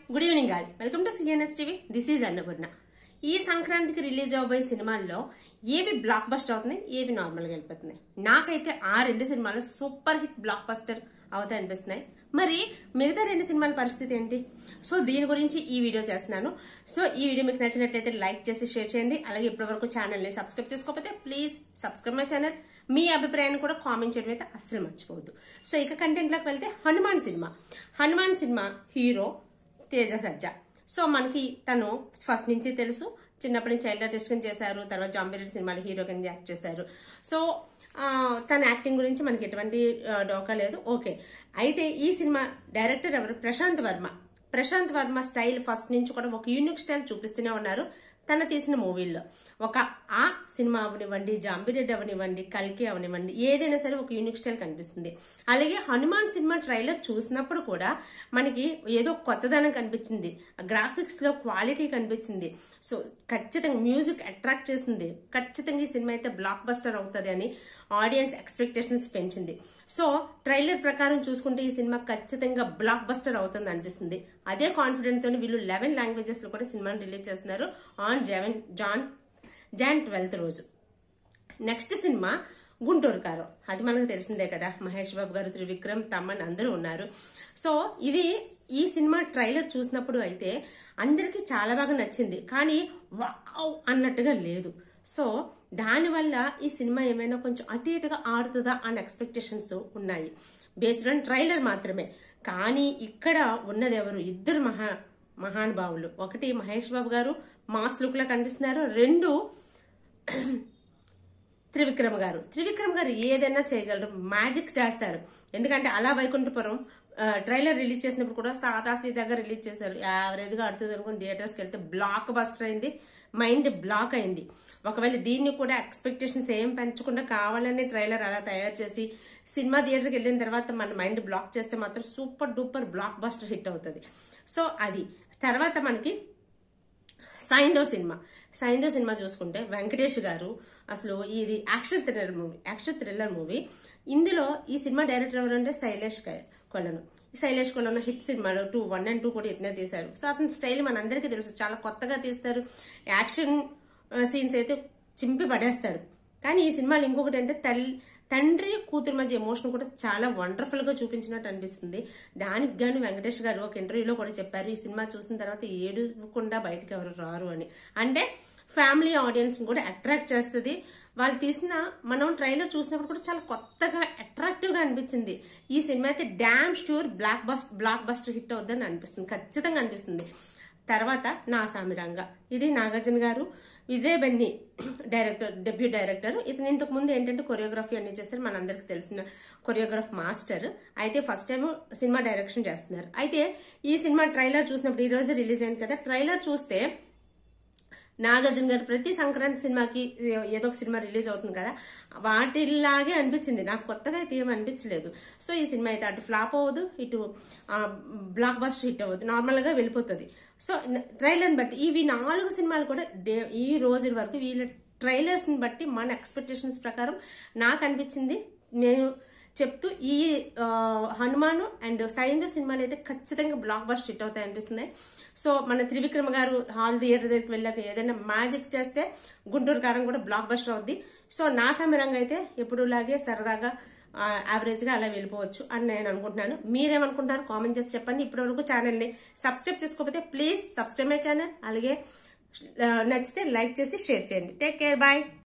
good evening all welcome to CNS TV this is Annapurna ఈ సంక్రాంతికి release అవబోయే సినిమాల్లో ఏవి బ్లాక్ బస్టర్ అవుతున్నాయి ఏవి నార్మల్ గా వెళ్ళిపోతున్నాయి నాకైతే ఆ రెండు సినిమాలు సూపర్ హిట్ బ్లాక్ బస్టర్ అవుతాయి అనిపిస్తున్నాయి మరి మిగతా రెండు సినిమాల పరిస్థితి ఏంటి సో దీని గురించి ఈ వీడియో చేస్తున్నాను సో ఈ వీడియో మీకు నచ్చినట్లయితే లైక్ చేసి షేర్ చేయండి అలాగే ఇప్పటివరకు ఛానల్ ని సబ్స్క్రైబ్ చేసుకోకపోతే ప్లీజ్ సబ్స్క్రైబ్ మై ఛానల్ మీ అభిప్రాయాన్ని కూడా కామెంట్ చేయడం అయితే అస్సలు మర్చిపోవద్దు సో ఇక కంటెంట్ లోకి వెళ్తే Hanuman cinema Hanuman cinema hero Teja Sajja so మనకి తను ఫస్ట్ నుంచి తెలుసు చిన్నప్పటి నుంచి చైల్డ్ ఆర్టిస్ట్ కింద చేశారు తర్వాత జాంబిరెడ్డి సినిమాలో హీరో కింద యాక్ట్ చేశారు సో ఆ, తన యాక్టింగ్ గురించి మనకి ఎటువంటి ఆ, డోకా లేదు ఓకే అయితే ఈ సినిమా డైరెక్టర్ ఎవరు ప్రశాంత్ వర్మ ప్రశాంత్ వర్మ స్టైల్ ఫస్ట్ నుంచి కూడా ఒక యూనిక్ స్టైల్ చూపిస్తూనే ఉన్నారు తన తీసిన మూవీల్లో ఒక ఆ సినిమా అవనివ్వండి జాంబిరెడ్డి అవనివ్వండి కల్కి అవనివ్వండి ఏదైనా సరే ఒక యూనిక్ స్టైల్ కనిపిస్తుంది అలాగే హనుమాన్ సినిమా ట్రైలర్ చూసినప్పుడు కూడా మనకి ఏదో కొత్తదనం కనిపించింది గ్రాఫిక్స్ లో క్వాలిటీ కనిపించింది సో ఖచ్చితంగా మ్యూజిక్ అట్రాక్ట్ చేసింది ఖచ్చితంగా ఈ సినిమా అయితే బ్లాక్ బస్టర్ అవుతుంది అని ఆడియన్స్ ఎక్స్పెక్టేషన్స్ పెంచింది సో ట్రైలర్ ప్రకారం చూసుకుంటే ఈ సినిమా ఖచ్చితంగా బ్లాక్ బస్టర్ అవుతుంది అనిపిస్తుంది అదే కాన్ఫిడెంట్ తో వీళ్ళు లెవెన్ లాంగ్వేజెస్ లో కూడా సినిమాను రిలీజ్ చేస్తున్నారు ఆన్ జెవెన్ జాన్ జాన్ ట్వెల్త్ రోజు నెక్స్ట్ సినిమా గుంటూరు కారం అది మనకు తెలిసిందే కదా మహేష్ బాబు గారు త్రివిక్రమ్ తమ్మన్ అందరూ ఉన్నారు సో ఇది ఈ సినిమా ట్రైలర్ చూసినప్పుడు అయితే అందరికీ చాలా బాగా నచ్చింది కానీ వావ్ అన్నట్టుగా లేదు సో దానివల్ల ఈ సినిమా ఏమైనా కొంచెం అటు ఇటుగా ఆడుతుందా అనే ఎక్స్పెక్టేషన్స్ ఉన్నాయి బేస్డ్ ఆన్ ట్రైలర్ మాత్రమే కానీ ఇక్కడ ఉన్నది ఎవరు ఇద్దరు మహా మహానుభావులు ఒకటి మహేష్ బాబు గారు మాస్ లుక్ లో కనిపిస్తున్నారు రెండు త్రివిక్రమ్ గారు త్రివిక్రమ్ గారు ఏదైనా చేయగలరు మ్యాజిక్ చేస్తారు ఎందుకంటే అలా వైకుంఠపురం ఆ, ట్రైలర్ రిలీజ్ చేసినప్పుడు కూడా సాదా సీదాగా రిలీజ్ చేశారు యావరేజ్ గా ఆడుతుంది అనుకుని థియేటర్స్ కి వెళ్తే బ్లాక్ బస్టర్ అయింది మైండ్ బ్లాక్ అయింది ఒకవేళ దీన్ని కూడా ఎక్స్పెక్టేషన్స్ ఏం పెంచకుండా కావాలని ట్రైలర్ అలా తయారు చేసి సినిమా థియేటర్కి వెళ్ళిన తర్వాత మన మైండ్ బ్లాక్ చేస్తే మాత్రం super duper blockbuster hit అవుతుంది సో అది తర్వాత మనకి సైందో సినిమా సైందో సినిమా చూసుకుంటే వెంకటేష్ గారు అసలు ఇది action thriller movie action thriller movie ఇందులో ఈ సినిమా డైరెక్టర్ ఎవరంటే శైలేష్ క- కొలను ఈ శైలేష్ కొలను హిట్ సినిమాలు టూ వన్ అండ్ టూ కూడా ఇతనే తీశారు సో అతని స్టైల్ మనందరికీ తెలుసు చాలా కొత్తగా తీస్తారు యాక్షన్ సీన్స్ అయితే చింపి పడేస్తాడు కానీ ఈ సినిమాలో ఇంకొకటి అంటే తల్లి తండ్రి కూతురు మధ్య ఎమోషన్ కూడా చాలా వండర్ఫుల్ గా చూపించినట్టు అనిపిస్తుంది దానికి గాను వెంకటేష్ గారు ఒక ఇంటర్వ్యూలో కూడా చెప్పారు ఈ సినిమా చూసిన తర్వాత ఏడుకుండా బయటకు ఎవరు రారు అని అంటే ఫ్యామిలీ ఆడియన్స్ కూడా అట్రాక్ట్ చేస్తుంది వాళ్ళు తీసిన మనం ట్రైలర్ చూసినప్పుడు కూడా చాలా కొత్తగా అట్రాక్టివ్ గా అనిపించింది ఈ సినిమా అయితే damn sure block bus blockbuster hit అవుద్దని అనిపిస్తుంది ఖచ్చితంగా అనిపిస్తుంది తర్వాత నా సామిరంగ ఇది Nagarjuna garu Vijay Binni director debut director ఇతను ఇంతకు ముందు ఏంటంటే కొరియోగ్రఫీ అన్ని చేస్తారు మనందరికి తెలిసిన కొరియోగ్రాఫ్ మాస్టర్ అయితే ఫస్ట్ టైం సినిమా డైరెక్షన్ చేస్తున్నారు అయితే ఈ సినిమా ట్రైలర్ చూసినప్పుడు ఈ రోజు రిలీజ్ అయింది కదా ట్రైలర్ చూస్తే నాగార్జున గారు ప్రతి సంక్రాంతి సినిమాకి ఏదో ఒక సినిమా రిలీజ్ అవుతుంది కదా వాటిలాగే అనిపించింది నాకు కొత్తగా అయితే ఏం అనిపించలేదు సో ఈ సినిమా అయితే అటు ఫ్లాప్ అవ్వదు ఇటు బ్లాక్ బస్టర్ హిట్ అవ్వదు నార్మల్ గా వెళ్ళిపోతుంది సో ట్రైలర్ బట్టి ఇవి నాలుగు సినిమాలు కూడా డే- ఈ రోజు వరకు వీళ్ళ ట్రైలర్స్ ని బట్టి మన ఎక్స్పెక్టేషన్స్ ప్రకారం నాకు అనిపించింది నేను చెప్తూ ఈ ఆ, హనుమాను అండ్ సైంద సినిమాలు అయితే ఖచ్చితంగా బ్లాక్ బస్ట్ హిట్ అవుతాయి అనిపిస్తుంది సో మన త్రివిక్రమ గారు హాల్ థియేటర్ దగ్గరికి వెళ్ళాక ఏదైనా మ్యాజిక్ చేస్తే గుంటూరు కారం కూడా బ్లాక్ బస్టర్ అవుద్ది సో నా సమరంగా అయితే ఎప్పుడులాగే సరదాగా యావరేజ్ గా అలా వెళ్ళిపోవచ్చు అని నేను అనుకుంటున్నాను మీరేమనుకుంటున్నారు కామెంట్ చేసి చెప్పండి ఇప్పటి వరకు ఛానల్ ని సబ్స్క్రైబ్ చేసుకోకపోతే ప్లీజ్ సబ్స్క్రైబ్ మై ఛానల్ అలాగే ఆ, నచ్చితే లైక్ చేసి షేర్ చేయండి టేక్ కేర్ బాయ్